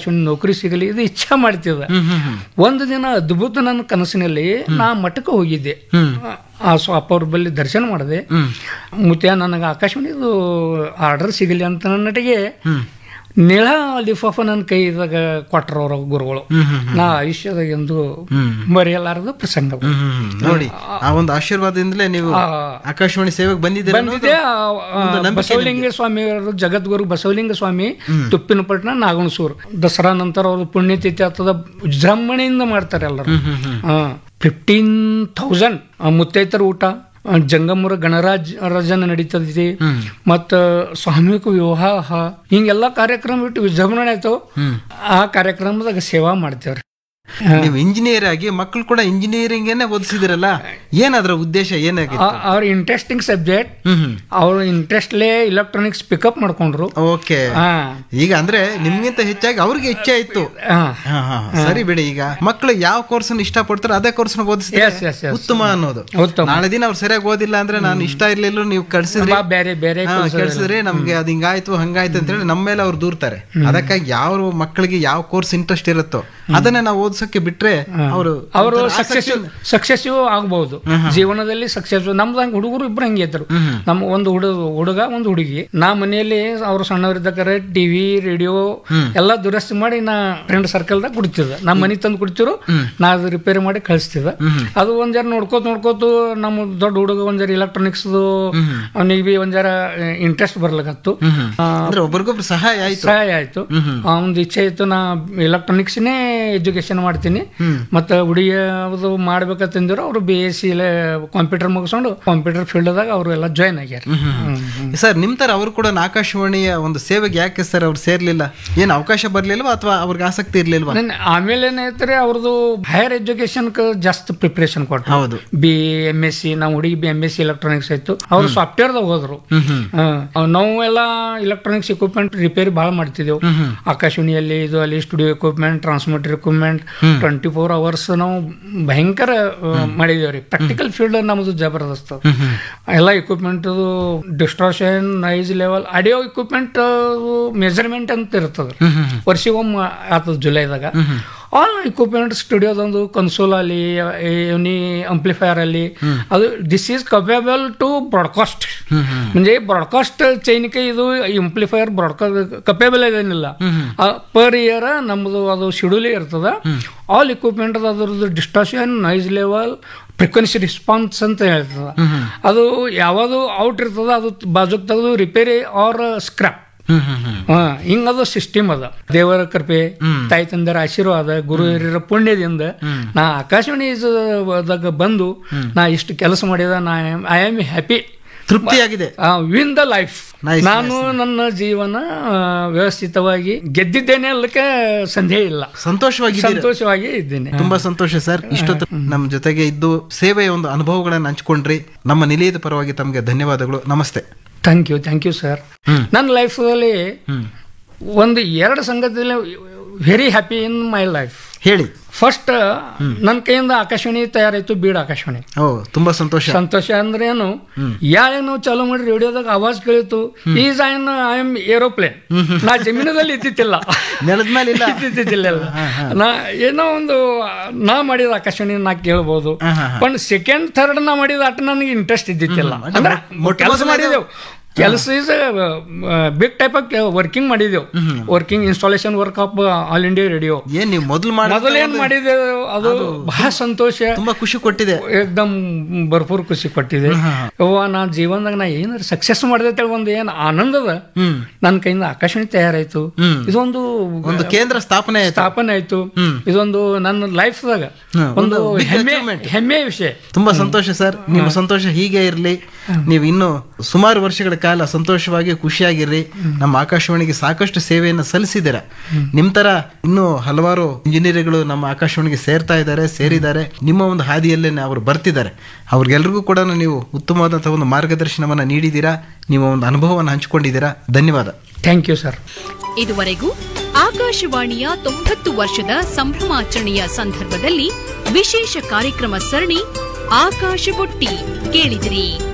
ಆಕಾಶವಾಣಿ ನೌಕರಿ ಸಿಗಲಿ ಇದು ಇಚ್ಛಾ ಮಾಡ್ತಿದ್ದ ಒಂದು ದಿನ ಅದ್ಭುತ ನನ್ನ ಕನಸಿನಲ್ಲಿ ನಾ ಮಠಕ್ಕೆ ಹೋಗಿದ್ದೆ ಆ ಸ್ವಾಪ ಅವ್ರ ಬಳಿ ದರ್ಶನ ಮಾಡಿದೆ ಮುತ್ಯ ನನಗೆ ಆಕಾಶವಾಣಿದು ಆರ್ಡರ್ ಸಿಗಲಿ ಅಂತ ನನ್ನಟಿಗೆ ನೀಳ ಲಿಫಾಫ ನನ್ನ ಕೈದಾಗ ಕೊಟ್ರ ಅವ್ರ ಗುರುಗಳು ನಾ ಆಯುಷ್ಯದಾಗ ಎಂದು ಮರೆಯಲಾರದ ಪ್ರಸಂಗ ಹ್ಮ್. ನೋಡಿ ಆ ಒಂದು ಆಶೀರ್ವಾದದಿಂದಲೇ ನೀವು ಆ, ಆಕಾಶವಾಣಿ ಸೇವೆಗೆ ಬಂದಿದ್ದೀರ ಬಂದಿದೆ ಆ, ಆ, ಬಸವಲಿಂಗ ಸ್ವಾಮಿ ಅವರು ಜಗದ್ಗುರು ಬಸವಲಿಂಗ ಸ್ವಾಮಿ ತುಪ್ಪಿನಪಟ್ಟಣ ನಾಗಣಸೂರು ದಸರಾ ನಂತರ ಅವ್ರದ್ದು ಪುಣ್ಯತಿಥಿ ಆಗ್ತದ ವಿಜೃಂಭಣೆಯಿಂದ ಮಾಡ್ತಾರೆ ಎಲ್ಲರೂ ಫಿಫ್ಟೀನ್ ಥೌಸಂಡ್ ಮುತ್ತೈತರ ಊಟ ಆ, ಜಂಗಮರ ಗಣರಾಜ್ ರಾಜನ ನಡೀತದೈತಿ ಮತ್ತ ಸಾಮೂಹಿಕ ವಿವಾಹ ಹಿಂಗೆಲ್ಲ ಕಾರ್ಯಕ್ರಮ ಬಿಟ್ಟು ವಿಜೃಂಭಣೆ ಆಯ್ತು ಆ ಕಾರ್ಯಕ್ರಮದಾಗ ಸೇವಾ ಮಾಡ್ತೇವ್ರಿ ನೀವು ಇಂಜಿನಿಯರ್ ಆಗಿ ಮಕ್ಕಳು ಕೂಡ ಇಂಜಿನಿಯರಿಂಗ್ ಓದಿಸಿದಿರಲ್ಲ ಏನಾದ್ರ ಉದ್ದೇಶ ಏನಾಗಿತ್ತು ಆ- ಅವ್ರ ಇಂಟ್ರೆಸ್ಟಿಂಗ್ ಸಬ್ಜೆಕ್ಟ್ ಅವ್ರ ಇಂಟ್ರೆಸ್ಟ್ಲೇ ಇಲೆಕ್ಟ್ರಾನಿಕ್ಸ್ ಪಿಕಪ್ ಮಾಡ್ಕೊಂಡ್ರು ಓಕೆ ಹಾ ಈಗ ಅಂದ್ರೆ ನಿಮ್ಗಿಂತ ಹೆಚ್ಚಾಗಿ ಅವ್ರಿಗೆ ಇಚ್ಛೆ ಇತ್ತು ಹಾ ಹಾ, ಹಾ, ಸರಿ ಬಿಡಿ ಈಗ ಮಕ್ಕಳು ಯಾವ ಕೋರ್ಸ್ ಇಷ್ಟ ಪಡ್ತಾರೋ ಅದೇ ಕೋರ್ಸ್ ಓದಿಸಿದ್ರೆ ಎಸ್ ಎಸ್ ಎಸ್ ಉತ್ತಮ ಅನ್ನೋದು ಉತ್ತಮ ನಾಳೆ ದಿನ ಅವ್ರು ಸರಿಯಾಗಿ ಓದಿಲ್ಲ ಅಂದ್ರೆ ನಾನು ಇಷ್ಟ ಇರ್ಲಿಲ್ಲ ನೀವು ಕಳ್ಸಿದ್ರಿ ಬಾ ಬೇರೆ ಬೇರೆ ಹಾ, ಕಳ್ಸಿದ್ರಿ ನಮ್ಗೆ ಅದ್ ಹಿಂಗಾಯ್ತು ಹಂಗಾಯ್ತು ಅಂತ ಹೇಳಿ ನಮ್ಮ ಮೇಲೆ ಅವ್ರು ದೂರ್ತಾರೆ ಅದಕ್ಕಾಗಿ ಯಾವ ಮಕ್ಕಳಿಗೆ ಯಾವ ಕೋರ್ಸ್ ಇಂಟ್ರೆಸ್ಟ್ ಇರುತ್ತೋ ಅದನ್ನೇ ನಾವು ಓದ್ಸಕ್ಕೆ ಬಿಟ್ರೆ ಅವರು ಅವರು ಸಕ್ಸಸ್ ಸಕ್ಸೆಸಿವ್ ಆಗ್ಬಹುದು ಜೀವನದಲ್ಲಿ ಸಕ್ಸಸ್ ನಮ್ದು ಹಂಗ ಹುಡುಗರು ಇಬ್ರು ಹಂಗೆ ಇದ್ರು ನಮ್ಮ ಒಂದು ಹುಡುಗ ಹುಡುಗ ಒಂದು ಹುಡುಗಿ ನಾ ಮನೆಯಲ್ಲಿ ಅವ್ರು ಸಣ್ಣವರಿದ್ದಕ್ಕಾರೆ ಟಿವಿ ರೇಡಿಯೋ ಎಲ್ಲ ದುರಸ್ತಿ ಮಾಡಿ ನಾ ಫ್ರೆಂಡ್ ಸರ್ಕಲ್ದಾಗ ಕುಡಿತಿದ್ದ ನಮ್ಮ ಮನೆ ತಂದು ಕುಡಿತಿರು ನಾ ಅದು ರಿಪೇರಿ ಮಾಡಿ ಕಳಿಸ್ತಿದ್ದ ಅದು ಒಂದ್ ಜರ ನೋಡ್ಕೋತ ನೋಡ್ಕೋತ ನಮ್ಮ ದೊಡ್ಡ ಹುಡುಗ ಒಂದ್ ಜರ ಎಲೆಕ್ಟ್ರಾನಿಕ್ಸ್ ಅವನಿಗೆ ಬಿ ಒಂದ್ ಜರ ಇಂಟ್ರೆಸ್ಟ್ ಬರ್ಲಿಕತ್ತು ಆ, ಅಂದ್ರೆ ಒಬ್ರಿಗೊಬ್ರು ಸಹಾಯ ಆಯ್ತು ಸಹಾಯ ಆಯ್ತು ಅವನದು ಇಚ್ಛೆ ಇತ್ತು ನಾ ಎಲೆಕ್ಟ್ರಾನಿಕ್ಸ್ನೇ ಎಜುಕೇಶನ್ ಮಾಡ್ತೀನಿ ಮತ್ತೆ ಹುಡುಗಿ ಅದು ಮಾಡ್ಬೇಕಂತಂದಿರು ಅವರು ಬಿ ಎಸ್ ಸಿ ಕಂಪ್ಯೂಟರ್ ಮುಗಿಸ್ಕೊಂಡು ಕಂಪ್ಯೂಟರ್ ಫೀಲ್ಡ್ದಾಗ ಅವರು ಎಲ್ಲ ಜಾಯ್ನ್ ಆಗ್ಯಾರ ಸರ್ ನಿಮ್ ತರ ಅವರು ಕೂಡ ಆಕಾಶವಾಣಿಯ ಒಂದು ಸೇವೆಗೆ ಯಾಕೆ ಸರ್ ಅವ್ರು ಸೇರ್ಲಿಲ್ಲ ಏನ್ ಅವಕಾಶ ಬರ್ಲಿಲ್ವಾ ಅಥವಾ ಅವ್ರಿಗೆ ಆಸಕ್ತಿ ಇರ್ಲಿಲ್ವಾ ನನ್- ಆಮೇಲೆ ಏನೈತ್ರಿ ಅವ್ರದ್ದು ಹೈಯರ್ ಎಜುಕೇಶನ್ ಜಾಸ್ತಿ ಪ್ರಿಪ್ರೇಷನ್ ಕೊಟ್ಟರು ಹೌದು ಬಿ ಎಮ್ ಎಸ್ ಸಿ ನಾವು ಹುಡುಗಿ B M S C electronics ಆಯ್ತು ಅವ್ರು ಸಾಫ್ಟ್ವೇರ್ದಾಗ ಹೋದ್ರು ಹಾ. ನಾವು ಎಲ್ಲ ಇಲೆಕ್ಟ್ರಾನಿಕ್ಸ್ ಇಕ್ವಿಪ್ಮೆಂಟ್ ರಿಪೇರಿ ಭಾಳ ಮಾಡ್ತಿದ್ದೆವು ಆಕಾಶವಾಣಿಯಲ್ಲಿ ಇದು ಅಲ್ಲಿ studio equipment transmitter equipment twenty four hours ನಾವು ಭಯಂಕರ ಮಾಡಿದೇವ್ರಿ ಪ್ರಾಕ್ಟಿಕಲ್ ಫೀಲ್ಡ್ ನಮ್ದು ಜಬರ್ದಸ್ತ್ ಅದು. ಎಲ್ಲ equipment distortion noise level audio equipment measurement ಅಂತ ಇರ್ತದೆ ವರ್ಷಿಗೊಮ್ಮೆ ಆತದ ಜುಲೈದಾಗ ಆಲ್ ಇಕ್ವಿಪ್ಮೆಂಟ್ ಸ್ಟುಡಿಯೋದೊಂದು ಕನ್ಸೋಲ್ ಅಲ್ಲಿ ಎನಿ ಅಂಪ್ಲಿಫೈಯರ್ ಅಲ್ಲಿ ಅದು this is capable to broadcast म्हणजे ಬ್ರಾಡ್ಕಾಸ್ಟ್ ಚೈನಿಕೆ ಇದು ಇಂಪ್ಲಿಫೈಯರ್ ಬ್ರಾಡ್ಕಾಸ್ಟ್ ಕಪೇಬಲ್ ಇದೇನಿಲ್ಲ ಪರ್ ಇಯರ್ ನಮ್ಮದು ಅದು ಶೆಡ್ಯೂಲ್ ಇರ್ತದ ಆಲ್ ಇಕ್ವಿಪ್ಮೆಂಟ್ ಅದ್ರದ್ದು distortion noise level frequency response ಅಂತ ಹೇಳ್ತದ ಅದು ಯಾವುದು ಔಟ್ ಇರ್ತದ ಅದು ಬಾಜುಕ್ ತೆಗೆದು ರಿಪೇರಿ ಆರ್ ಸ್ಕ್ರಾಪ್ ಹಾ ಹಿಂಗದು ಸಿಸ್ಟಮ್ ಅದ ದೇವರ ಕೃಪೆ ತಾಯಿ ತಂದರ ಆಶೀರ್ವಾದ ಗುರು ಹಿರಿಯರ ಪುಣ್ಯದಿಂದ ನಾ ಆಕಾಶವಾಣಿ ದಾಗ ಬಂದು ನಾ ಇಷ್ಟು ಕೆಲಸ ಮಾಡಿದ ನಾ ಐ ಆಮ್ ಹ್ಯಾಪಿ ತೃಪ್ತಿಯಾಗಿದೆ ವಿನ್ ದ ಲೈಫ್ Nice, ನಾನು ನನ್ನ ಜೀವನ ಆ, ವ್ಯವಸ್ಥಿತವಾಗಿ ಗೆದ್ದಿದ್ದೇನೆ ಅಲ್ಲಕ್ಕೆ ಸಂದೇಹ ಇಲ್ಲ ಸಂತೋಷವಾಗಿದ್ದೀರಾ ಸಂತೋಷವಾಗಿ ಇದ್ದೇನೆ ತುಂಬಾ ಸಂತೋಷ ಸರ್ ಇಷ್ಟೊತ್ತು ನಮ್ಮ ಜೊತೆಗೆ ಇದ್ದು ಸೇವೆಯ ಒಂದು ಅನುಭವಗಳನ್ನು ಹಂಚ್ಕೊಂಡ್ರಿ ನಮ್ಮ ನಿಲಯದ ಪರವಾಗಿ ತಮಗೆ ಧನ್ಯವಾದಗಳು ನಮಸ್ತೆ thank you thank you sir ನನ್ನ ಲೈಫಲ್ಲಿ ಒಂದು ಎರಡು ಸಂಗತಿಯಲ್ಲಿ very happy in my life ಹೇಳಿ ಫಸ್ಟ್ ನನ್ನ ಕೈಯಿಂದ ಆಕಾಶವಾಣಿ ತಯಾರಾಯ್ತು ಬೀಡ್ ಆಕಾಶವಾಣಿ ಓ ತುಂಬಾ ಸಂತೋಷ ಸಂತೋಷ ಅಂದ್ರೆ ಏನು ಯಾವಾಗ ನಾವು ಚಾಲೂ ಮಾಡಿ ರೇಡಿಯೋದಾಗ ಆವಾಜ್ ಕೇಳಿತು is I I am aeroplane ನಾ ಜಮೀನದಲ್ಲಿ ಇದ್ದಿತ್ತಿಲ್ಲ ನೆಲದ ಮೇಲೆ ಇಲ್ಲ ಇದ್ದಿದ್ದಿಲ್ಲ ನಾ ಏನೋ ಒಂದು ನಾ ಮಾಡಿದ ಆಕಾಶವಾಣಿ ನಾ ಕೇಳ್ಬೋದು ಹಾ, ಹಾ, पण ಸೆಕೆಂಡ್ ಥರ್ಡ್ ನಾ ಮಾಡಿದ ಅಟ್ ನನಗೆ ಇಂಟ್ರೆಸ್ಟ್ ಇದ್ದಿತ್ತಿಲ್ಲ ಅಂದ್ರೆ ಮೊಟ್ಟ ಕೆಲಸ ಮೊದಲನೇದು- ಮಾಡಿದೆವು ಕೆಲಸ is big type of working ಮಾಡಿದೆವು working installation work of all India radio ಏನ್ ನೀವು ಮೊದಲು ಮಾಡಿ ಮೊದಲೇನ್ ಮಾಡಿದೆವು ಅದು ಬಹಳ ಸಂತೋಷ ತುಂಬಾ ಖುಷಿ ಕೊಟ್ಟಿದೆ ಏಕ್ದಮ್ ಭರ್ಪೂರ್ ಖುಷಿ ಕೊಟ್ಟಿದೆ ಯವ್ವ ನಾ ಜೀವನದಾಗ ನಾ ಏನಾರ ಸಕ್ಸಸ್ ಮಾಡಿದೆ ಒಂದು ಏನ್ ಆನಂದದ ಹ್ಮ್ ನನ್ನ ಕೈಯಿಂದ ಆಕಾಶವಾಣಿ ತಯಾರಾಯ್ತು ಹ್ಮ್. ಇದೊಂದು ಒಂದು ಕೇಂದ್ರ ಸ್ಥಾಪನೆ ಆಯ್ತು ಸ್ಥಾಪನೆ ಆಯ್ತು ಇದೊಂದು ನನ್ನ ಲೈಫ್ದಾಗ ಹ್ಮ್, ಒಂದು ಒಂದು big ಹೆಮ್ಮೆ achievement. ಹೆಮ್ಮೆಯ ವಿಷಯ ತುಂಬಾ ಸಂತೋಷ ಸರ್ ನಿಮ್ಮ ಸಂತೋಷ ಹೀಗೆ ಇರಲಿ ನೀವು ಇನ್ನು ಸುಮಾರು ವರ್ಷಗಳ ಕಾಲ ಸಂತೋಷವಾಗಿ ಖುಷಿಯಾಗಿರ್ರಿ ನಮ್ಮ ಆಕಾಶವಾಣಿಗೆ ಸಾಕಷ್ಟು ಸೇವೆಯನ್ನು ಸಲ್ಲಿಸಿದ್ದೀರ ನಿಮ್ ತರ ಇನ್ನೂ ಹಲವಾರು ಇಂಜಿನಿಯರ್ಗಳು ನಮ್ಮ ಆಕಾಶವಾಣಿಗೆ ಸೇರ್ತಾ ಇದ್ದಾರೆ ಸೇರಿದ್ದಾರೆ ನಿಮ್ಮ ಒಂದು ಹಾದಿಯಲ್ಲೇ ಅವರು ಬರ್ತಿದ್ದಾರೆ ಅವ್ರಿಗೆಲ್ರಿಗೂ ಕೂಡ ನೀವು ಉತ್ತಮವಾದಂತಹ ಒಂದು ಮಾರ್ಗದರ್ಶನವನ್ನ ನೀಡಿದ್ದೀರಾ ನಿಮ್ಮ ಒಂದು ಅನುಭವವನ್ನು ಹಂಚಿಕೊಂಡಿದ್ದೀರಾ ಧನ್ಯವಾದ ಥ್ಯಾಂಕ್ ಯು ಸರ್ ಇದುವರೆಗೂ ಆಕಾಶವಾಣಿಯ ತೊಂಬತ್ತು ವರ್ಷದ ಸಂಭ್ರಮಾಚರಣೆಯ ಸಂದರ್ಭದಲ್ಲಿ ವಿಶೇಷ ಕಾರ್ಯಕ್ರಮ ಸರಣಿ ಆಕಾಶ ಬುಟ್ಟಿ ಕೇಳಿದಿರಿ